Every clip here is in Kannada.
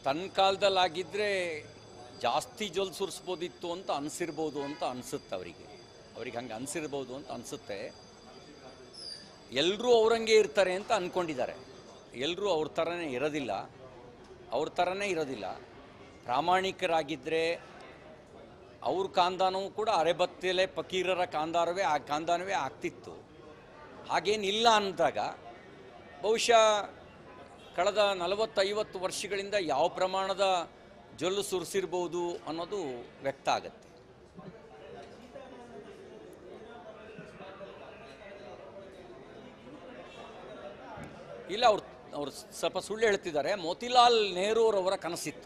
ತನ್ನ ಕಾಲದಲ್ಲಿ ಆಗಿದ್ದರೆ ಜಾಸ್ತಿ ಜಲ್ ಸುರಿಸ್ಬೋದಿತ್ತು ಅಂತ ಅನಿಸಿರ್ಬೋದು ಅಂತ ಅನಿಸುತ್ತೆ ಅವರಿಗೆ ಅವ್ರಿಗೆ ಹಂಗೆ ಅನಿಸಿರ್ಬೋದು ಅಂತ ಅನಿಸುತ್ತೆ ಎಲ್ಲರೂ ಅವರಂಗೆ ಇರ್ತಾರೆ ಅಂತ ಅಂದ್ಕೊಂಡಿದ್ದಾರೆ ಎಲ್ಲರೂ ಅವ್ರ ಥರನೇ ಇರೋದಿಲ್ಲ ಅವ್ರ ಥರನೇ ಇರೋದಿಲ್ಲ ಪ್ರಾಮಾಣಿಕರಾಗಿದ್ದರೆ ಅವ್ರ ಕಾಂದಾನೂ ಕೂಡ ಅರೆಬತ್ತಲೆ ಫಕೀರರ ಕಾಂದಾರವೇ ಆ ಕಾಂದಾನವೇ ಆಗ್ತಿತ್ತು ಹಾಗೇನಿಲ್ಲ ಅಂದಾಗ ಬಹುಶಃ ಕಳೆದ ನಲವತ್ತೈವತ್ತು ವರ್ಷಗಳಿಂದ ಯಾವ ಪ್ರಮಾಣದ ಜೊಲ್ಲು ಸುರಿಸಿರ್ಬೋದು ಅನ್ನೋದು ವ್ಯಕ್ತ ಆಗತ್ತೆ ಇಲ್ಲ ಅವ್ರು ಅವ್ರು ಸ್ವಲ್ಪ ಸುಳ್ಳು ಹೇಳ್ತಿದ್ದಾರೆ ಮೋತಿಲಾಲ್ ನೆಹರೂರವರ ಕನಸಿತ್ತು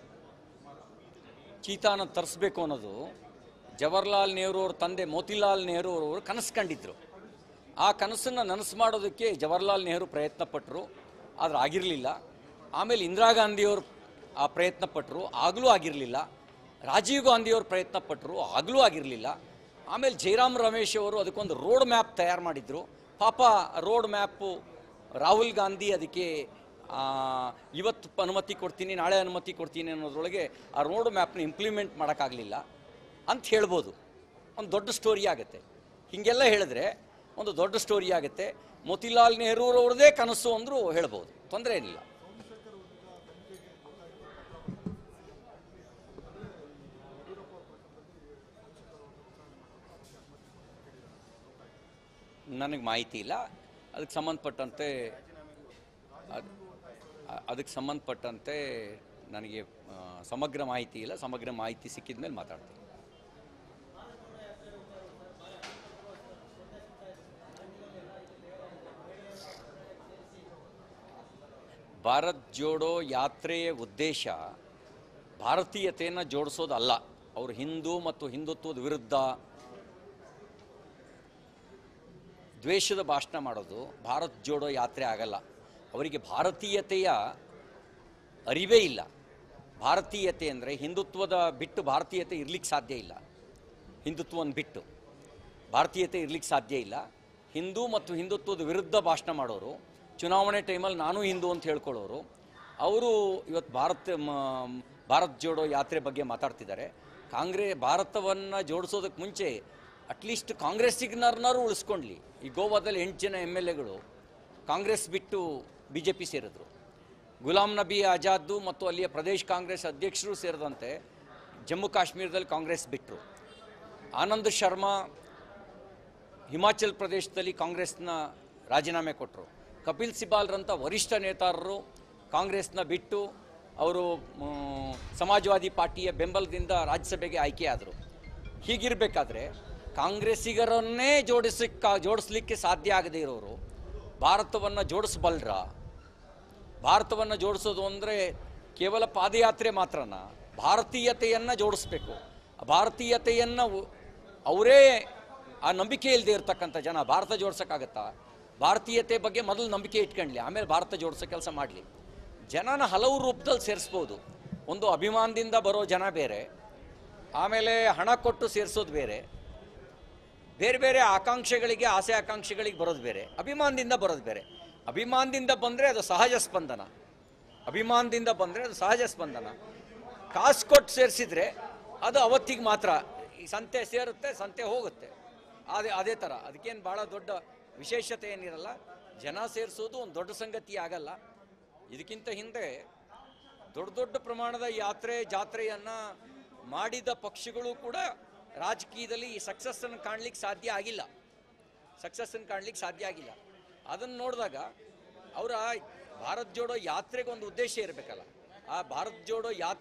ಚೀತಾನ ತರಿಸ್ಬೇಕು ಅನ್ನೋದು ಜವಾಹರ್ಲಾಲ್ ನೆಹರು ಅವ್ರ ತಂದೆ ಮೋತಿಲಾಲ್ ನೆಹರು ಅವರು ಕನಸು ಕಂಡಿದ್ರು ಆ ಕನಸನ್ನು ನನಸು ಮಾಡೋದಕ್ಕೆ ಜವಾಹರ್ಲಾಲ್ ನೆಹರು ಪ್ರಯತ್ನ ಪಟ್ಟರು ಆದರೆ ಆಗಿರಲಿಲ್ಲ ಆಮೇಲೆ ಇಂದಿರಾ ಗಾಂಧಿಯವರು ಆ ಪ್ರಯತ್ನ ಪಟ್ಟರು ಆಗಲೂ ಆಗಿರಲಿಲ್ಲ ರಾಜೀವ್ ಗಾಂಧಿಯವರು ಪ್ರಯತ್ನ ಪಟ್ಟರು ಆಗಲೂ ಆಗಿರಲಿಲ್ಲ ಆಮೇಲೆ ಜಯರಾಮ್ ರಮೇಶ್ ಅವರು ಅದಕ್ಕೊಂದು ರೋಡ್ ಮ್ಯಾಪ್ ತಯಾರು ಮಾಡಿದರು ಪಾಪ ರೋಡ್ ಮ್ಯಾಪು ರಾಹುಲ್ ಗಾಂಧಿ ಅದಕ್ಕೆ ಆ, ಇವತ್ತು ಅನುಮತಿ ಕೊಡ್ತೀನಿ ನಾಳೆ ಅನುಮತಿ ಕೊಡ್ತೀನಿ ಅನ್ನೋದ್ರೊಳಗೆ ಆ ರೋಡ್ ಮ್ಯಾಪ್ನ ಇಂಪ್ಲಿಮೆಂಟ್ ಮಾಡೋಕ್ಕಾಗಲಿಲ್ಲ ಅಂತ ಹೇಳ್ಬೋದು ಒಂದು ದೊಡ್ಡ ಸ್ಟೋರಿ ಆಗುತ್ತೆ ಹೀಗೆಲ್ಲ ಹೇಳಿದ್ರೆ ಒಂದು ದೊಡ್ಡ ಸ್ಟೋರಿ ಆಗುತ್ತೆ ಮೋತಿಲಾಲ್ ನೆಹರೂರವ್ರದ್ದೇ ಕನಸು ಅಂದರೂ ಹೇಳ್ಬೋದು ತೊಂದರೆ ಏನಿಲ್ಲ ನನಗೆ ಮಾಹಿತಿ ಇಲ್ಲ ಅದಕ್ಕೆ ಸಂಬಂಧಪಟ್ಟಂತೆ ಅದ್- ಅ- ಅದಕ್ಕೆ ಸಂಬಂಧಪಟ್ಟಂತೆ ನನಗೆ ಆ, ಸಮಗ್ರ ಮಾಹಿತಿ ಇಲ್ಲ ಸಮಗ್ರ ಮಾಹಿತಿ ಸಿಕ್ಕಿದ ಮೇಲೆ ಮಾತಾಡ್ತೀನಿ ಭಾರತ್ ಜೋಡೋ ಯಾತ್ರೆಯ ಉದ್ದೇಶ ಭಾರತೀಯತೆಯನ್ನು ಜೋಡಿಸೋದಲ್ಲ ಅವರು ಹಿಂದೂ ಮತ್ತು ಹಿಂದುತ್ವದ ವಿರುದ್ಧ ದ್ವೇಷದ ಭಾಷಣ ಮಾಡೋದು ಭಾರತ್ ಜೋಡೋ ಯಾತ್ರೆ ಆಗಲ್ಲ ಅವರಿಗೆ ಭಾರತೀಯತೆಯ ಅರಿವೇ ಇಲ್ಲ ಭಾರತೀಯತೆ ಅಂದರೆ ಹಿಂದುತ್ವದ ಬಿಟ್ಟು ಭಾರತೀಯತೆ ಇರ್ಲಿಕ್ಕೆ ಸಾಧ್ಯ ಇಲ್ಲ ಹಿಂದುತ್ವವನ್ನು ಬಿಟ್ಟು ಭಾರತೀಯತೆ ಇರ್ಲಿಕ್ಕೆ ಸಾಧ್ಯ ಇಲ್ಲ ಹಿಂದೂ ಮತ್ತು ಹಿಂದುತ್ವದ ವಿರುದ್ಧ ಭಾಷಣ ಮಾಡೋರು ಚುನಾವಣೆ ಟೈಮಲ್ಲಿ ನಾನು ಹಿಂದೂ ಅಂತ ಹೇಳ್ಕೊಳ್ಳೋರು ಅವರು ಇವತ್ತು ಭಾರತ ಮ- ಭಾರತ್ ಜೋಡೋ ಯಾತ್ರೆ ಬಗ್ಗೆ ಮಾತಾಡ್ತಿದ್ದಾರೆ ಕಾಂಗ್ರೆ ಭಾರತವನ್ನು ಜೋಡಿಸೋದಕ್ಕೆ ಮುಂಚೆ ಅಟ್ಲೀಸ್ಟ್ ಕಾಂಗ್ರೆಸ್ಸಿಗ್ನರ್ನಾರು ಉಳಿಸ್ಕೊಂಡ್ಲಿ ಈ ಗೋವಾದಲ್ಲಿ ಎಂಟು ಜನ ಎಮ್ ಎಲ್ ಎಗಳು ಕಾಂಗ್ರೆಸ್ ಬಿಟ್ಟು ಬಿ ಜೆ ಪಿ ಸೇರಿದ್ರು ಗುಲಾಂ ನಬಿ ಆಜಾದ್ದು ಮತ್ತು ಅಲ್ಲಿಯ ಪ್ರದೇಶ್ ಕಾಂಗ್ರೆಸ್ ಅಧ್ಯಕ್ಷರು ಸೇರಿದಂತೆ ಜಮ್ಮು ಕಾಶ್ಮೀರದಲ್ಲಿ ಕಾಂಗ್ರೆಸ್ ಬಿಟ್ಟರು ಆನಂದ್ ಶರ್ಮಾ ಹಿಮಾಚಲ್ ಪ್ರದೇಶದಲ್ಲಿ ಕಾಂಗ್ರೆಸ್ನ ರಾಜೀನಾಮೆ ಕೊಟ್ಟರು ಕಪಿಲ್ ಸಿಬಾಲ್ರಂಥ ವರಿಷ್ಠ ನೇತಾರರು ಕಾಂಗ್ರೆಸ್ನ ಬಿಟ್ಟು ಅವರು ಮ್, ಸಮಾಜವಾದಿ ಪಾರ್ಟಿಯ ಬೆಂಬಲದಿಂದ ರಾಜ್ಯಸಭೆಗೆ ಆಯ್ಕೆಯಾದರು ಹೀಗಿರಬೇಕಾದ್ರೆ ಕಾಂಗ್ರೆಸ್ಸಿಗರನ್ನೇ ಜೋಡಿಸಕ್ಕ ಜೋಡಿಸ್ಲಿಕ್ಕೆ ಸಾಧ್ಯ ಆಗದೇ ಇರೋರು ಭಾರತವನ್ನು ಜೋಡಿಸಬಲ್ರ ಭಾರತವನ್ನು ಜೋಡಿಸೋದು ಅಂದರೆ ಕೇವಲ ಪಾದಯಾತ್ರೆ ಮಾತ್ರನ ಭಾರತೀಯತೆಯನ್ನು ಜೋಡಿಸ್ಬೇಕು ಭಾರತೀಯತೆಯನ್ನು ಉ- ಅವರೇ ಆ ನಂಬಿಕೆ ಇಲ್ಲದೆ ಇರ್ತಕ್ಕಂಥ ಜನ ಭಾರತ ಜೋಡ್ಸೋಕ್ಕಾಗತ್ತಾ ಭಾರತೀಯತೆ ಬಗ್ಗೆ ಮೊದಲು ನಂಬಿಕೆ ಇಟ್ಕೊಂಡ್ಲಿ ಆಮೇಲೆ ಭಾರತ ಜೋಡಿಸೋ ಕೆಲಸ ಮಾಡಲಿ ಜನನ ಹಲವು ರೂಪದಲ್ಲಿ ಸೇರಿಸ್ಬೋದು ಒಂದು ಅಭಿಮಾನದಿಂದ ಬರೋ ಜನ ಬೇರೆ ಆಮೇಲೆ ಹಣ ಕೊಟ್ಟು ಸೇರಿಸೋದು ಬೇರೆ ಬೇರೆ ಬೇರೆ ಆಕಾಂಕ್ಷೆಗಳಿಗೆ ಆಸೆ ಆಕಾಂಕ್ಷೆಗಳಿಗೆ ಬರೋದು ಬೇರೆ ಅಭಿಮಾನದಿಂದ ಬರೋದು ಬೇರೆ ಅಭಿಮಾನದಿಂದ ಬಂದರೆ ಅದು ಸಹಜ ಸ್ಪಂದನ ಅಭಿಮಾನದಿಂದ ಬಂದರೆ ಅದು ಸಹಜ ಸ್ಪಂದನ ಕಾಸು ಕೊಟ್ಟು ಸೇರಿಸಿದ್ರೆ ಅದು ಅವತ್ತಿಗೆ ಮಾತ್ರ ಈ ಸಂತೆ ಸೇರುತ್ತೆ ಸಂತೆ ಹೋಗುತ್ತೆ ಅದೇ ಅದೇ ಥರ ಅದಕ್ಕೇನು ಭಾಳ ದೊಡ್ಡ ವಿಶೇಷತೆ ಏನಿರಲ್ಲ ಜನ ಸೇರಿಸೋದು ಒಂದು ದೊಡ್ಡ ಸಂಗತಿ ಆಗಲ್ಲ ಇದಕ್ಕಿಂತ ಹಿಂದೆ ದೊಡ್ಡ ದೊಡ್ಡ ಪ್ರಮಾಣದ ಯಾತ್ರೆ ಜಾತ್ರೆಯನ್ನು ಮಾಡಿದ ಪಕ್ಷಗಳು ಕೂಡ ರಾಜಕೀಯದಲ್ಲಿ ಈ ಸಕ್ಸಸ್ಸನ್ನು ಕಾಣಲಿಕ್ಕೆ ಸಾಧ್ಯ ಆಗಿಲ್ಲ ಸಕ್ಸಸ್ಸನ್ನು ಕಾಣಲಿಕ್ಕೆ ಸಾಧ್ಯ ಆಗಿಲ್ಲ ಅದನ್ನು ನೋಡಿದಾಗ ಅವರ ಭಾರತ್ ಜೋಡೋ ಯಾತ್ರೆಗೆ ಒಂದು ಉದ್ದೇಶ ಇರಬೇಕಲ್ಲ ಆ ಭಾರತ್ ಜೋಡೋ ಯಾತ್ರೆ